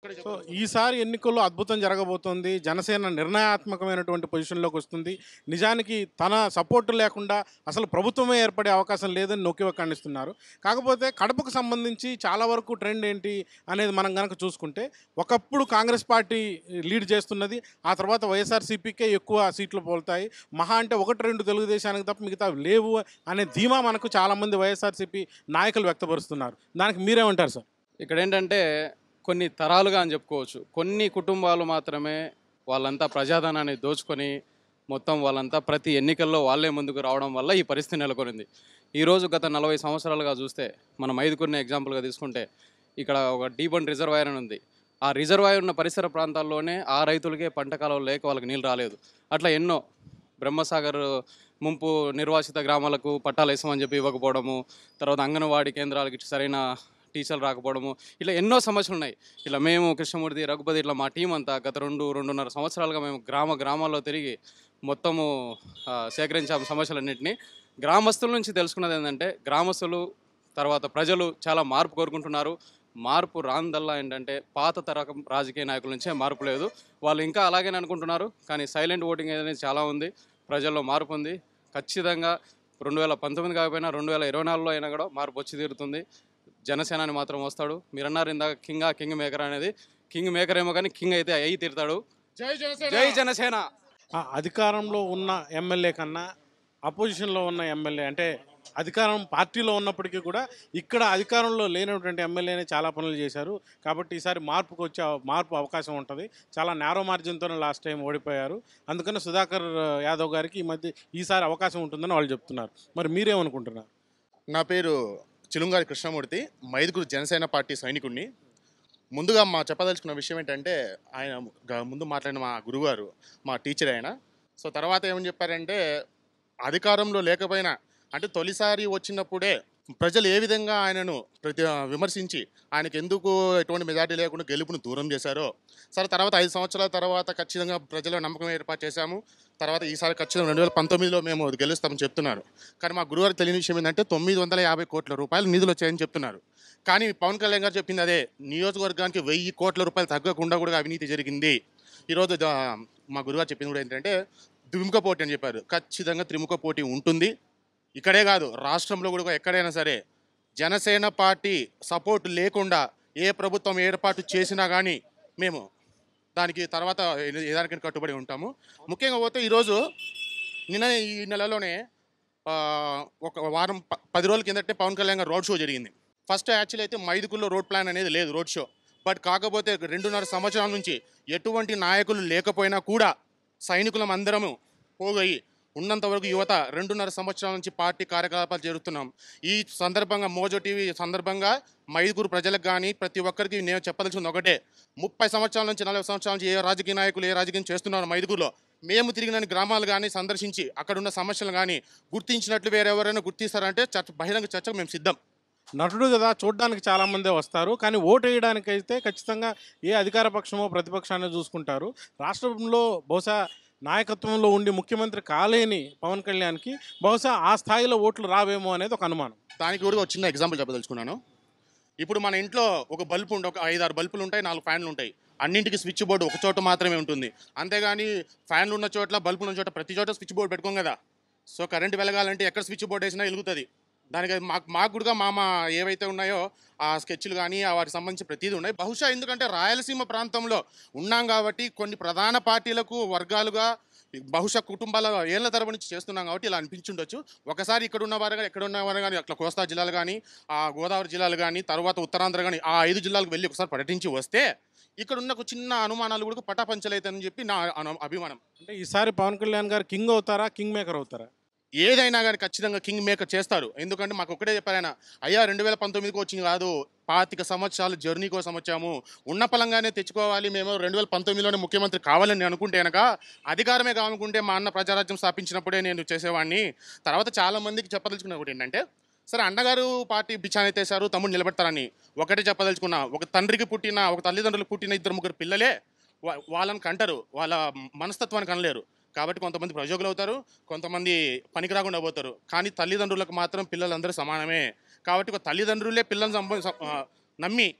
ఒక్కడే సో చెప్పదలుచుకున్నాను. ఈసారి ఎన్నికల్లో అద్భుతం జరగబోతోంది జనసేన నిర్ణయాత్మకమైనటువంటి పొజిషన్లోకి వస్తుంది నిజానికి తన సపోర్టు లేకుండా అసలు ప్రభుత్వమే ఏర్పడే అవకాశం లేదని నొక్కి ఖండిస్తున్నారు కాకపోతే కడపకు సంబంధించి చాలా వరకు ట్రెండ్ ఏంటి అనేది మనం కనుక చూసుకుంటే ఒకప్పుడు కాంగ్రెస్ పార్టీ లీడ్ చేస్తున్నది ఆ తర్వాత వైఎస్ఆర్సీపీకే ఎక్కువ సీట్లు పోలుతాయి మహా అంటే ఒకటి రెండు తెలుగుదేశానికి తప్ప మిగతా లేవు అనే ధీమా మనకు చాలామంది వైఎస్ఆర్సీపీ నాయకులు వ్యక్తపరుస్తున్నారు దానికి మీరేమంటారు సార్ ఇక్కడ ఏంటంటే కొన్ని తరాలుగా అని చెప్పుకోవచ్చు కొన్ని కుటుంబాలు మాత్రమే వాళ్ళంతా ప్రజాధనాన్ని దోచుకొని మొత్తం వాళ్ళంతా ప్రతి ఎన్నికల్లో వాళ్ళే ముందుకు రావడం వల్ల ఈ పరిస్థితి నెలకొనింది ఈరోజు గత నలభై సంవత్సరాలుగా చూస్తే మనం ఐదుగురిని ఎగ్జాంపుల్గా తీసుకుంటే ఇక్కడ ఒక డీబన్ రిజర్వాయర్ అని ఉంది ఆ రిజర్వాయర్ ఉన్న పరిసర ప్రాంతాల్లోనే ఆ రైతులకే పంట కాలం లేక వాళ్ళకి నీళ్ళు రాలేదు అట్లా ఎన్నో బ్రహ్మసాగర్ ముంపు నిర్వాసిత గ్రామాలకు పట్టాలు వేసామని చెప్పి ఇవ్వకపోవడము తర్వాత అంగన్వాడీ కేంద్రాలకి సరైన టీచర్లు రాకపోవడము ఇట్లా ఎన్నో సమస్యలు ఉన్నాయి ఇలా మేము కృష్ణమూర్తి రఘుపతి ఇట్లా మా టీం అంతా గత రెండు రెండున్నర సంవత్సరాలుగా మేము గ్రామ గ్రామాల్లో తిరిగి మొత్తము ఆ, సేకరించాము సమస్యలన్నింటినీ గ్రామస్తుల నుంచి తెలుసుకున్నది ఏంటంటే గ్రామస్తులు తర్వాత ప్రజలు చాలా మార్పు కోరుకుంటున్నారు మార్పు రాందల్లా ఏంటంటే పాత తరకం రాజకీయ నాయకుల నుంచే మార్పు లేదు వాళ్ళు ఇంకా అలాగే అనుకుంటున్నారు కానీ సైలెంట్ ఓటింగ్ అనేది చాలా ఉంది ప్రజల్లో మార్పు ఉంది ఖచ్చితంగా రెండు వేల పంతొమ్మిది కాకపోయినా రెండు వేల ఇరవై నాలుగులో అయినా కూడా మార్పు వచ్చి తీరుతుంది జనసేనాని మాత్రం వస్తాడు మీరు అన్నారు ఇందాక కింగ్ కింగ్ మేకర్ అనేది కింగ్ మేకర్ ఏమో కానీ కింగ్ అయితే అయ్యి తీరుతాడు జై జనసేన జై జనసేన ఆ అధికారంలో ఉన్న ఎమ్మెల్యే కన్నా అపోజిషన్లో ఉన్న ఎమ్మెల్యే అంటే అధికారం పార్టీలో ఉన్నప్పటికీ కూడా ఇక్కడ అధికారంలో లేనటువంటి ఎమ్మెల్యేనే చాలా పనులు చేశారు కాబట్టి ఈసారి మార్పుకు వచ్చే అవ- మార్పు అవకాశం ఉంటుంది చాలా నేరో మార్జిన్తోనే లాస్ట్ టైం ఓడిపోయారు అందుకని సుధాకర్ యాదవ్ గారికి ఈ మధ్య ఈసారి అవకాశం ఉంటుందని వాళ్ళు చెప్తున్నారు మరి మీరేమనుకుంటున్నారు నా పేరు చిలుంగారి కృష్ణమూర్తి మైదుగురు జనసేన పార్టీ సైనికుడిని ముందుగా మా చెప్పదలుచుకున్న విషయం ఏంటంటే ఆయన గ- ముందు మాట్లాడిన మా గురుగారు మా టీచర్ ఆయన సో తర్వాత ఏమని చెప్పారంటే అధికారంలో లేకపోయినా అంటే తొలిసారి వచ్చినప్పుడే ప్రజలు ఏ విధంగా ఆయనను ప్రతి విమర్శించి ఆయనకు ఎందుకు ఎటువంటి మెజార్టీ లేకుండా గెలుపును దూరం చేశారో సరే తర్వాత ఐదు సంవత్సరాల తర్వాత ఖచ్చితంగా ప్రజల నమ్మకం ఏర్పాటు చేశాము తర్వాత ఈసారి ఖచ్చితంగా రెండు వేల పంతొమ్మిదిలో మేము గెలుస్తామని చెప్తున్నారు కానీ మా గురువారు తెలియని విషయం ఏంటంటే తొమ్మిది వందల యాభై కోట్ల రూపాయలు నిధులు వచ్చాయని చెప్తున్నారు కానీ పవన్ కళ్యాణ్ గారు చెప్పింది అదే నియోజకవర్గానికి వెయ్యి కోట్ల రూపాయలు తగ్గకుండా కూడా అవినీతి జరిగింది ఈరోజు ద- మా గురుగారు చెప్పింది కూడా ఏంటంటే త్రిముఖ పోటీ అని చెప్పారు ఖచ్చితంగా త్రిముఖ పోటీ ఉంటుంది ఇక్కడే కాదు రాష్ట్రంలో కూడా ఎక్కడైనా సరే జనసేన పార్టీ సపోర్ట్ లేకుండా ఏ ప్రభుత్వం ఏర్పాటు చేసినా కానీ మేము దానికి తర్వాత ఏ- ఏ దానికైనా కట్టుబడి ఉంటాము ముఖ్యంగా పోతే ఈరోజు నిన్న ఈ నెలలోనే ఆ, ఒక వారం ప- పది రోజుల కిందటే పవన్ కళ్యాణ్ గారు రోడ్ షో జరిగింది ఫస్ట్ యాక్చువల్ అయితే మైదుకుల్లో రోడ్ ప్లాన్ అనేది లేదు రోడ్ షో బట్ కాకపోతే రెండున్నర సంవత్సరాల నుంచి ఎటువంటి నాయకులు లేకపోయినా కూడా సైనికులం అందరము పోగయి ఉన్నంత వరకు యువత రెండున్నర సంవత్సరాల నుంచి పార్టీ కార్యకలాపాలు జరుగుతున్నాం ఈ సందర్భంగా మోజో టీవీ సందర్భంగా మైదుగురు ప్రజలకు కానీ ప్రతి ఒక్కరికి నేను చెప్పదలుచుకుంది ఒకటే ముప్పై సంవత్సరాల నుంచి నలభై సంవత్సరాల నుంచి ఏ రాజకీయ నాయకులు ఏ రాజకీయం చేస్తున్నారు మైదుగురులో మేము తిరిగిన గ్రామాలు కానీ సందర్శించి అక్కడ ఉన్న సమస్యలు కానీ గుర్తించినట్లు వేరెవరైనా గుర్తిస్తారంటే చర్చ బహిరంగ చర్చకు మేము సిద్ధం నటుడు కదా చూడడానికి చాలా మందే వస్తారు కానీ ఓటు వేయడానికి అయితే ఖచ్చితంగా ఏ అధికార పక్షమో ప్రతిపక్షాన్ని చూసుకుంటారు రాష్ట్రంలో బహుశా నాయకత్వంలో ఉండి ముఖ్యమంత్రి కాలేని పవన్ కళ్యాణ్కి బహుశా ఆ స్థాయిలో ఓట్లు రావేమో అనేది ఒక అనుమానం దానికి కూడా ఒక చిన్న ఎగ్జాంపుల్ చెప్పదలుచుకున్నాను ఇప్పుడు మన ఇంట్లో ఒక బల్బు ఉంటే ఒక ఐదారు బల్బులు ఉంటాయి నాలుగు ఫ్యాన్లు ఉంటాయి అన్నింటికి స్విచ్ బోర్డు ఒక చోట మాత్రమే ఉంటుంది అంతేగాని ఫ్యాన్లు ఉన్న చోట్ల బల్బులు ఉన్న చోట ప్రతి చోట స్విచ్ బోర్డు పెట్టుకోం కదా సో కరెంట్ వెలగాలంటే ఎక్కడ స్విచ్ బోర్డు వేసినా వెలుగుతుంది దానికి మాకు మాకు కూడా మా మా ఏవైతే ఉన్నాయో ఆ స్కెచ్లు కానీ ఆ వాటికి సంబంధించి ప్రతిదీ ఉన్నాయి బహుశా ఎందుకంటే రాయలసీమ ప్రాంతంలో ఉన్నాం కాబట్టి కొన్ని ప్రధాన పార్టీలకు వర్గాలుగా బహుశా కుటుంబాల ఏళ్ల తరబడి నుంచి చేస్తున్నాం కాబట్టి ఇలా అనిపించుండొచ్చు ఒకసారి ఇక్కడ ఉన్న వారు కానీ ఎక్కడ ఉన్న వారు కానీ అట్లా కోస్తా జిల్లాలు కానీ ఆ గోదావరి జిల్లాలు కానీ తర్వాత ఉత్తరాంధ్ర కానీ ఆ ఐదు జిల్లాలకు వెళ్ళి ఒకసారి పర్యటించి వస్తే ఇక్కడ ఉన్న ఒక చిన్న అనుమానాలు కూడా పటాపంచలైతాయని చెప్పి నా అను- అభిమానం అంటే ఈసారి పవన్ కళ్యాణ్ గారు కింగ్ అవుతారా కింగ్ మేకర్ అవుతారా ఏదైనా కానీ ఖచ్చితంగా కింగ్ మేకర్ చేస్తారు ఎందుకంటే మాకు ఒకటే చెప్పారైనా అయ్యా రెండు వేల పంతొమ్మిదికి వచ్చింది కాదు పాతిక సంవత్సరాలు జర్నీ కోసం వచ్చాము ఉన్న పలంగానే తెచ్చుకోవాలి మేము రెండు వేల పంతొమ్మిదిలోనే ముఖ్యమంత్రి కావాలని అనుకుంటే కనుక అధికారమే కావాలనుకుంటే మా అన్న ప్రజారాజ్యం స్థాపించినప్పుడే నేను చేసేవాడిని తర్వాత చాలా మందికి చెప్పదలుచుకున్న ఒకటి ఏంటంటే సరే అన్నగారు పార్టీ బిచ్చాన ఎత్తేసారు తమ్ముడు నిలబెడతారని ఒకటే చెప్పదలుచుకున్నా ఒక తండ్రికి పుట్టిన ఒక తల్లిదండ్రులకు పుట్టిన ఇద్దరు ముగ్గురు పిల్లలే వా- వాళ్ళని కంటారు వాళ్ళ మనస్తత్వాన్ని కనలేరు కాబట్టి కొంతమంది ప్రయోగులు అవుతారు కొంతమంది పనికి రాకుండా పోతారు కానీ తల్లిదండ్రులకు మాత్రం పిల్లలందరూ సమానమే కాబట్టి ఒక తల్లిదండ్రులే పిల్లల్ని సంప సం- ఆ, నమ్మి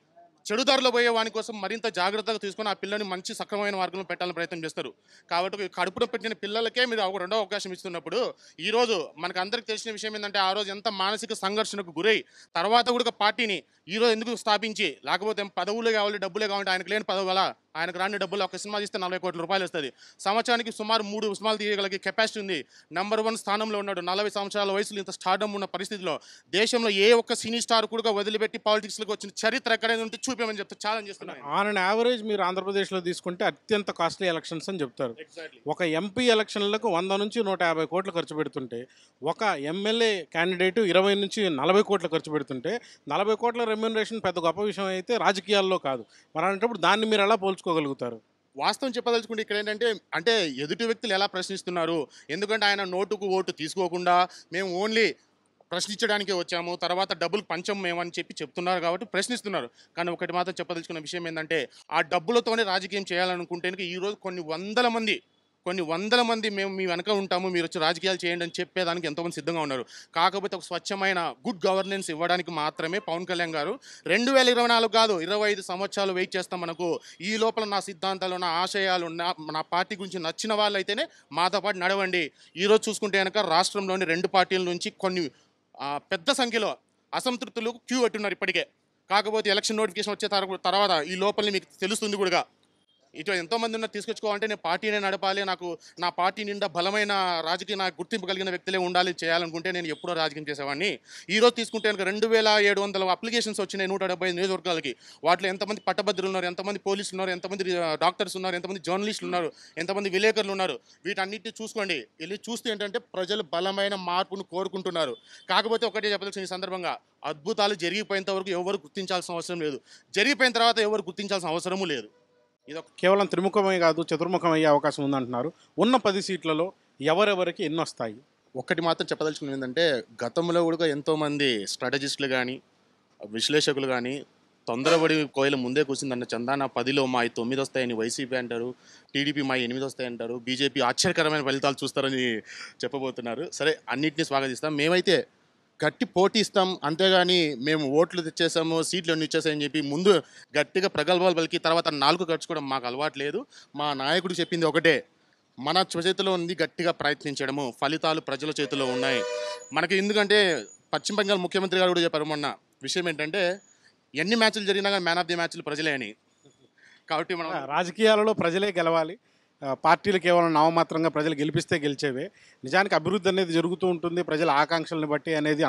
చెడుదారిలో పోయే వాని కోసం మరింత జాగ్రత్తగా తీసుకొని ఆ పిల్లని మంచి సక్రమమైన మార్గంలో పెట్టాలని ప్రయత్నం చేస్తారు కాబట్టి కడుపులో పెట్టిన పిల్లలకే మీరు ఒక రెండో అవకాశం ఇస్తున్నప్పుడు ఈ రోజు మనకు అందరికి తెలిసిన విషయం ఏంటంటే ఆ రోజు ఎంత మానసిక సంఘర్షణకు గురై తర్వాత కూడా పార్టీని ఈ రోజు ఎందుకు స్థాపించి లేకపోతే పదవులే కావాలి డబ్బులే కావాలి ఆయనకు లేని పదవి వల్ల ఆయనకు రాని డబ్బులు ఒక సినిమా తీస్తే నలభై కోట్ల రూపాయలు వస్తుంది సంవత్సరానికి సుమారు మూడు సినిమాలు తీయగలిగే కెపాసిటీ ఉంది నెంబర్ వన్ స్థానంలో ఉన్నాడు నలభై సంవత్సరాల వయసులో ఇంత స్టార్డమ్ ఉన్న పరిస్థితిలో దేశంలో ఏ ఒక్క సినీ స్టార్ కూడా వదిలిపెట్టి పాలిటిక్స్లోకి వచ్చిన చరిత్ర ఎక్కడైనా ఉంటే చూపించమని చెప్తే ఛాలెంజ్ చేస్తున్నాను ఆన్ అండ్ యావరేజ్ మీరు ఆంధ్రప్రదేశ్లో తీసుకుంటే అత్యంత కాస్ట్లీ ఎలక్షన్స్ అని చెప్తారు ఎగ్జాక్ట్లీ ఒక ఎంపీ ఎలక్షన్లకు వంద నుంచి నూట యాభై కోట్లు ఖర్చు పెడుతుంటే ఒక ఎమ్మెల్యే క్యాండిడేట్ ఇరవై నుంచి నలభై కోట్లు ఖర్చు పెడుతుంటే నలభై కోట్ల రెమ్యూనరేషన్ పెద్ద గొప్ప విషయం అయితే రాజకీయాల్లో కాదు మరి అలాంటప్పుడు దాన్ని మీరు ఎలా పోల్చుకోగలుగుతారు వాస్తవం చెప్పదలుచుకుంటే ఇక్కడ ఏంటంటే అంటే ఎదుటి వ్యక్తులు ఎలా ప్రశ్నిస్తున్నారు ఎందుకంటే ఆయన నోటుకు ఓటు తీసుకోకుండా మేము ఓన్లీ ప్రశ్నించడానికే వచ్చాము తర్వాత డబ్బులు పంచం మేమని చెప్పి చెప్తున్నారు కాబట్టి ప్రశ్నిస్తున్నారు కానీ ఒకటి మాత్రం చెప్పదలుచుకున్న విషయం ఏంటంటే ఆ డబ్బులతోనే రాజకీయం చేయాలనుకుంటే ఈ రోజు కొన్ని వందల మంది కొన్ని వందల మంది మేము మీ వెనక ఉంటాము మీరు వచ్చి రాజకీయాలు చేయండి అని చెప్పేదానికి ఎంతోమంది సిద్ధంగా ఉన్నారు కాకపోతే ఒక స్వచ్ఛమైన గుడ్ గవర్నెన్స్ ఇవ్వడానికి మాత్రమే పవన్ కళ్యాణ్ గారు రెండు వేల ఇరవై నాలుగు కాదు ఇరవై ఐదు సంవత్సరాలు వెయిట్ చేస్తాం మనకు ఈ లోపల నా సిద్ధాంతాలు నా ఆశయాలు నా నా పార్టీ గురించి నచ్చిన వాళ్ళు అయితేనే మాతో పాటు నడవండి ఈరోజు చూసుకుంటే కనుక రాష్ట్రంలోని రెండు పార్టీల నుంచి కొన్ని ఆ, పెద్ద సంఖ్యలో అసంతృప్తులు క్యూ పెట్టున్నారు ఇప్పటికే కాకపోతే ఎలక్షన్ నోటిఫికేషన్ వచ్చే తర- తర్వాత ఈ లోపల మీకు తెలుస్తుంది కూడా ఇటు ఎంతోమంది ఉన్నారు తీసుకొచ్చుకోవాలంటే నేను పార్టీనే నడపాలి నాకు నా పార్టీ నిండా బలమైన రాజకీయ నాకు గుర్తింపు కలిగిన వ్యక్తులే ఉండాలి చేయాలనుకుంటే నేను ఎప్పుడో రాజకీయం చేసేవాడిని ఈ రోజు తీసుకుంటే కనుక రెండు వేల ఏడు వందల అప్లికేషన్స్ వచ్చినాయి నూట డెబ్బై ఐదు నియోజకవర్గాలకి వాటిలో ఎంతమంది పట్టభద్రులు ఉన్నారు ఎంతమంది పోలీసులు ఉన్నారు ఎంతమంది ఆ, డాక్టర్స్ ఉన్నారు ఎంతమంది జర్నలిస్టులు ఉన్నారు ఎంతమంది విలేకరులు ఉన్నారు వీటన్నిటిని చూసుకోండి వెళ్ళి చూస్తే ఏంటంటే ప్రజలు బలమైన మార్పును కోరుకుంటున్నారు కాకపోతే ఒకటే చెప్పదలసిన ఈ సందర్భంగా అద్భుతాలు జరిగిపోయేంత వరకు ఎవరు గుర్తించాల్సిన అవసరం లేదు జరిగిపోయిన తర్వాత ఎవరు గుర్తించాల్సిన అవసరము లేదు ఇది ఒక కేవలం త్రిముఖమే కాదు చతుర్ముఖం అయ్యే అవకాశం ఉందంటున్నారు ఉన్న పది సీట్లలో ఎవరెవరికి ఎన్ని వస్తాయి ఒక్కటి మాత్రం చెప్పదలుచుకున్నది ఏంటంటే గతంలో కూడా ఎంతోమంది స్ట్రాటజిస్టులు కానీ విశ్లేషకులు కానీ తొందరపడి కోయిల ముందే కూర్చుందన్న చందాన పదిలో మా ఈ తొమ్మిది వస్తాయని వైసీపీ అంటారు టీడీపీ మా ఎనిమిది వస్తాయంటారు బీజేపీ ఆశ్చర్యకరమైన ఫలితాలు చూస్తారని చెప్పబోతున్నారు సరే అన్నింటినీ స్వాగతిస్తాం మేమైతే గట్టి పోటీ ఇస్తాం అంతేగాని మేము ఓట్లు తెచ్చేసాము సీట్లు ఎన్ని ఇచ్చేసామని చెప్పి ముందు గట్టిగా ప్రగల్భాలు పలికి తర్వాత నాలుగు ఖర్చుకోవడం మాకు అలవాటు లేదు మా నాయకుడు చెప్పింది ఒకటే మన చేతిలో ఉంది గట్టిగా ప్రయత్నించడము ఫలితాలు ప్రజల చేతిలో ఉన్నాయి మనకి ఎందుకంటే పశ్చిమ బెంగాల్ ముఖ్యమంత్రి గారు కూడా చెప్పారు మొన్న విషయం ఏంటంటే ఎన్ని మ్యాచ్లు జరిగినా కానీ మ్యాన్ ఆఫ్ ది మ్యాచ్లు ప్రజలే అని కాబట్టి మనం రాజకీయాలలో ప్రజలే గెలవాలి ఆ, పార్టీలు కేవలం నామమాత్రంగా ప్రజలు గెలిపిస్తే గెలిచేవే నిజానికి అభివృద్ధి అనేది జరుగుతూ ఉంటుంది ప్రజల ఆకాంక్షలను బట్టి అనేది